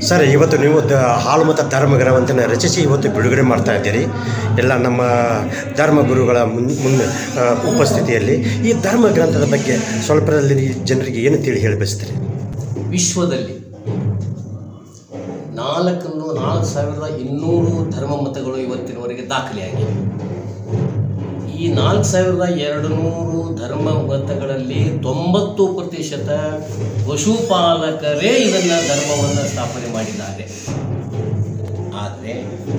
Sir ಇವತ್ತು ನೀವು the ಹಾಲು ಮತ್ತು ಧರ್ಮ ಗ್ರಂಥನ ರಚಿಸಿ ಇವತ್ತು ಬಿಡುಗಡೆ ಮಾಡ್ತಾ ಇದ್ದೀರಿ ಎಲ್ಲ ನಮ್ಮ ಧರ್ಮ ಗುರುಗಳ ಮುನ್ ಮುನ್ನ ಆ, ಉಪಸ್ಥಿತಿಯಲ್ಲಿ ಈ ಧರ್ಮ ಗ್ರಂಥದ ಬಗ್ಗೆ ಸ್ವಲ್ಪದಲ್ಲಿ ಜನರಿಗೆ ಏನು ತಿಳಿ ಹೇಳಿ ಬಯಸ್ತೀರಿ ವಿಶ್ವದಲ್ಲಿ ನಾಲ್ಕನ್ನು ನಾಲ್ಕು ಸಾವಿರದ ಇನ್ನೂರು ಧರ್ಮ ಮತಗಳು ಇವತ್ತಿನವರೆಗೆ ದಾಖಲೆಯಾಗಿವೆ ಈ ನಾಲ್ಕು ಸಾವಿರದ ಎರಡು ನೂರು ಧರ್ಮ ಮತಗಳಲ್ಲಿ ತೊಂಬತ್ತು ಪ್ರತಿಶತ ಪಶುಪಾಲಕರೇ ಇದನ್ನು ಧರ್ಮವನ್ನು ಸ್ಥಾಪನೆ ಮಾಡಿದ್ದಾರೆ ಆದರೆ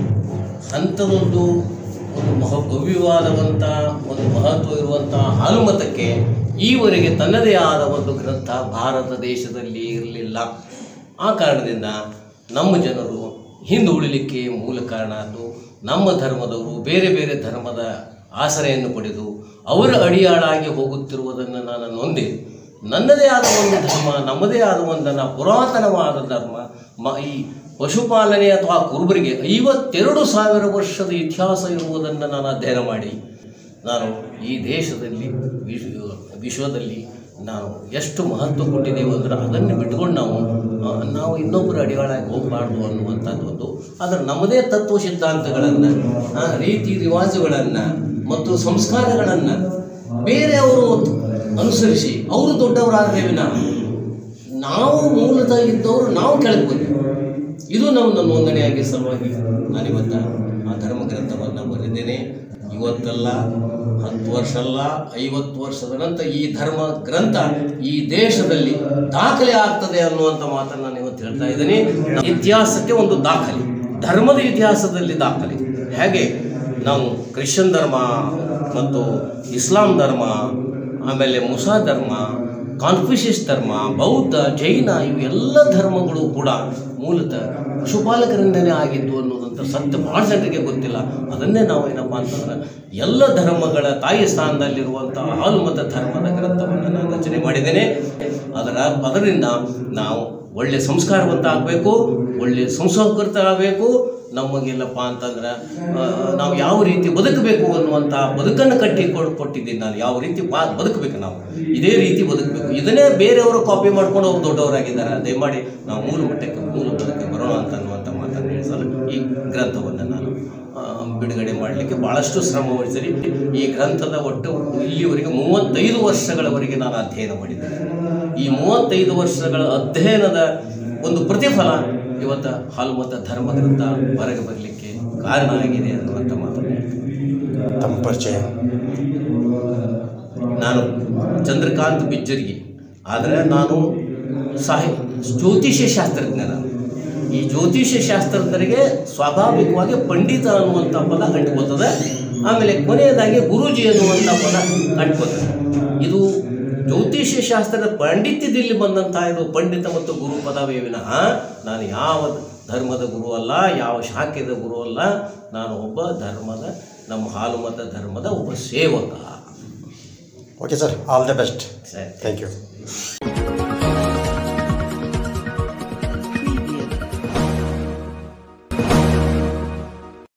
ಅಂಥದೊಂದು ಒಂದು ಮಹ ಭವ್ಯವಾದವಂಥ ಒಂದು ಮಹತ್ವ ಇರುವಂಥ ಹಾಲುಮತಕ್ಕೆ ಈವರೆಗೆ ತನ್ನದೇ ಆದ ಒಂದು ಗ್ರಂಥ ಭಾರತ ದೇಶದಲ್ಲಿ ಇರಲಿಲ್ಲ ಆ ಕಾರಣದಿಂದ ನಮ್ಮ ಜನರು ಹಿಂದೆ ಉಳಿಲಿಕ್ಕೆ ಮೂಲ ಕಾರಣ ಅದು ನಮ್ಮ ಧರ್ಮದವರು ಬೇರೆ ಬೇರೆ ಧರ್ಮದ ಆಸರೆಯನ್ನು ಪಡೆದು ಅವರ ಅಡಿಯಾಳಾಗಿ ಹೋಗುತ್ತಿರುವುದನ್ನು ನಾನು ನೊಂದೆ ನನ್ನದೇ ಆದ ಒಂದು ಧರ್ಮ ನಮ್ಮದೇ ಆದ ಒಂದನ್ನು ಪುರಾತನವಾದ ಧರ್ಮ ಮ ಈ ಪಶುಪಾಲನೆ ಅಥವಾ ಕುರುಬರಿಗೆ ಐವತ್ತೆರಡು ಸಾವಿರ ವರ್ಷದ ಇತಿಹಾಸ ಇರುವುದನ್ನು ನಾನು ಅಧ್ಯಯನ ಮಾಡಿ ನಾನು ಈ ದೇಶದಲ್ಲಿ ವಿಶ್ವ ವಿಶ್ವದಲ್ಲಿ ನಾವು ಎಷ್ಟು ಮಹತ್ವ ಕೊಟ್ಟಿದ್ದೇವೆ ಅಂದ್ರೆ ಅದನ್ನು ಬಿಟ್ಕೊಂಡು ನಾವು ಆ, ನಾವು ಇನ್ನೊಬ್ಬರ ಅಡಿಯಾಳಾಗಿ ಹೋಗಬಾರ್ದು ಅನ್ನುವಂಥದ್ದು ಒಂದು ಆದರೆ ನಮ್ಮದೇ ತತ್ವ ಸಿದ್ಧಾಂತಗಳನ್ನು ಆ, ರೀತಿ ರಿವಾಜುಗಳನ್ನು ಮತ್ತು ಸಂಸ್ಕಾರಗಳನ್ನು ಬೇರೆಯವರು ಅನುಸರಿಸಿ ಅವರು ದೊಡ್ಡವರಾದ್ರೆ ವಿನಃ ನಾವು ಮೂಲತಃ ಇದ್ದವರು ನಾವು ಕೆಳಗೆ ಬಂದ್ವಿ ಇದು ನಮ್ಮ ನೋಂದಣಿಯಾಗಿ ಸಲುವಾಗಿ ನಾನಿವತ್ತ ಆ ಧರ್ಮ ಗ್ರಂಥವನ್ನು ಬರೆದಿದ್ದೇನೆ ಇವತ್ತಲ್ಲ ಹತ್ತು ವರ್ಷ ಅಲ್ಲ ಐವತ್ತು ವರ್ಷದ ನಂತರ ಈ ಧರ್ಮ ಗ್ರಂಥ ಈ ದೇಶದಲ್ಲಿ ದಾಖಲೆ ಆಗ್ತದೆ ಅನ್ನುವಂಥ ಮಾತನ್ನು ನಾನು ಇವತ್ತು ಹೇಳ್ತಾ ಇದ್ದೀನಿ ಇತಿಹಾಸಕ್ಕೆ ಒಂದು ದಾಖಲೆ ಧರ್ಮದ ಇತಿಹಾಸದಲ್ಲಿ ದಾಖಲೆ ಹೇಗೆ ನಾವು ಕ್ರಿಶ್ಚಿಯನ್ ಧರ್ಮ ಮತ್ತು ಇಸ್ಲಾಂ ಧರ್ಮ ಆಮೇಲೆ ಮುಸಾ ಧರ್ಮ ಕಾನ್ಫ್ಯೂಷಿಯಸ್ ಧರ್ಮ ಬೌದ್ಧ ಜೈನ ಇವೆಲ್ಲ ಧರ್ಮಗಳು ಕೂಡ ಮೂಲತಃ ಪಶುಪಾಲಕರಿಂದನೇ ಆಗಿದ್ದು ಅನ್ನೋದಂತ ಸತ್ಯ ಭಾಳ ಜನರಿಗೆ ಗೊತ್ತಿಲ್ಲ ಅದನ್ನೇ ನಾವು ಏನಪ್ಪ ಅಂತಂದ್ರೆ ಎಲ್ಲ ಧರ್ಮಗಳ ತಾಯಿ ಸ್ಥಾನದಲ್ಲಿರುವಂಥ ಹಾಲು ಮತ ಧರ್ಮದ ಗ್ರಂಥವನ್ನು ನಾನು ರಚನೆ ಮಾಡಿದ್ದೇನೆ ಅದರ ಅದರಿಂದ ನಾವು ಒಳ್ಳೆ ಸಂಸ್ಕಾರವಂತ ಆಗಬೇಕು ಒಳ್ಳೆ ಸಂಸ್ಕೃತ ಆಗಬೇಕು ನಮಗೆಲ್ಲಪ್ಪ ಅಂತಂದ್ರೆ ಆ, ನಾವು ಯಾವ ರೀತಿ ಬದುಕಬೇಕು ಅನ್ನುವಂಥ ಬದುಕನ್ನು ಕಟ್ಟಿ ಕೊಡ್ ಕೊಟ್ಟಿದ್ದೀನಿ ನಾನು ಯಾವ ರೀತಿ ಬಾ ಬದುಕಬೇಕು ನಾವು ಇದೇ ರೀತಿ ಬದುಕಬೇಕು ಇದನ್ನೇ ಬೇರೆಯವರು ಕಾಪಿ ಮಾಡ್ಕೊಂಡು ಅವ್ರು ದೊಡ್ಡವರಾಗಿದ್ದಾರೆ ದಯಮಾಡಿ ನಾವು ಮೂಲ ಮಟ್ಟಕ್ಕೆ ಮೂಲ ಬದುಕಿಗೆ ಬರೋಣ ಅಂತ ಅನ್ನುವಂಥ ಮಾತನ್ನು ಹೇಳಿಸಲು ಈ ಗ್ರಂಥವನ್ನು ನಾನು ಆ, ಬಿಡುಗಡೆ ಮಾಡಲಿಕ್ಕೆ ಭಾಳಷ್ಟು ಶ್ರಮ ವಹಿಸಿರಿ ಈ ಗ್ರಂಥದ ಒಟ್ಟು ಇಲ್ಲಿವರೆಗೆ ಮೂವತ್ತೈದು ವರ್ಷಗಳವರೆಗೆ ನಾನು ಅಧ್ಯಯನ ಮಾಡಿದ್ದೇನೆ ಈ ಮೂವತ್ತೈದು ವರ್ಷಗಳ ಅಧ್ಯಯನದ ಒಂದು ಪ್ರತಿಫಲ ಇವತ್ತು ಹಾಲು ಮತ್ತು ಧರ್ಮ ಗ್ರಂಥ ಹೊರಗೆ ಬರಲಿಕ್ಕೆ ಕಾರಣ ಆಗಿದೆ ಅನ್ನುವಂಥ ಮಾತನ್ನು ಹೇಳ್ತೀನಿ. ತಮ್ಮ ಪರಿಚಯ ನಾನು ಚಂದ್ರಕಾಂತ್ ಬಿಜ್ಜರಿಗೆ ಆದರೆ ನಾನು ಸಾಹಿ ಜ್ಯೋತಿಷ್ಯ ಶಾಸ್ತ್ರಜ್ಞ ನಾನು ಈ ಜ್ಯೋತಿಷ್ಯ ಶಾಸ್ತ್ರಜ್ಞರಿಗೆ ಸ್ವಾಭಾವಿಕವಾಗಿ ಪಂಡಿತ ಅನ್ನುವಂಥ ಪದ ಅಂಟ್ಕೋತದೆ ಆಮೇಲೆ ಕೊನೆಯದಾಗಿ ಗುರೂಜಿ ಅನ್ನುವಂಥ ಪದ ಅಂಟ್ಕೋತದೆ ಇದು ಜ್ಯೋತಿಷ್ಯ ಶಾಸ್ತ್ರದ ಪಾಂಡಿತ್ಯದಲ್ಲಿ ಬಂದಂಥ ಇದು ಪಂಡಿತ ಮತ್ತು ಗುರು ಪದವೇ ವಿನಃ ನಾನು ಯಾವ ಧರ್ಮದ ಗುರು ಅಲ್ಲ ಯಾವ ಶಾಖೆದ ಗುರು ಅಲ್ಲ ನಾನು ಒಬ್ಬ ಧರ್ಮದ ನಮ್ಮ ಹಾಲು ಮತ ಧರ್ಮದ ಒಬ್ಬ ಸೇವಕ okay sir all the best ಸರಿ ಥ್ಯಾಂಕ್ ಯು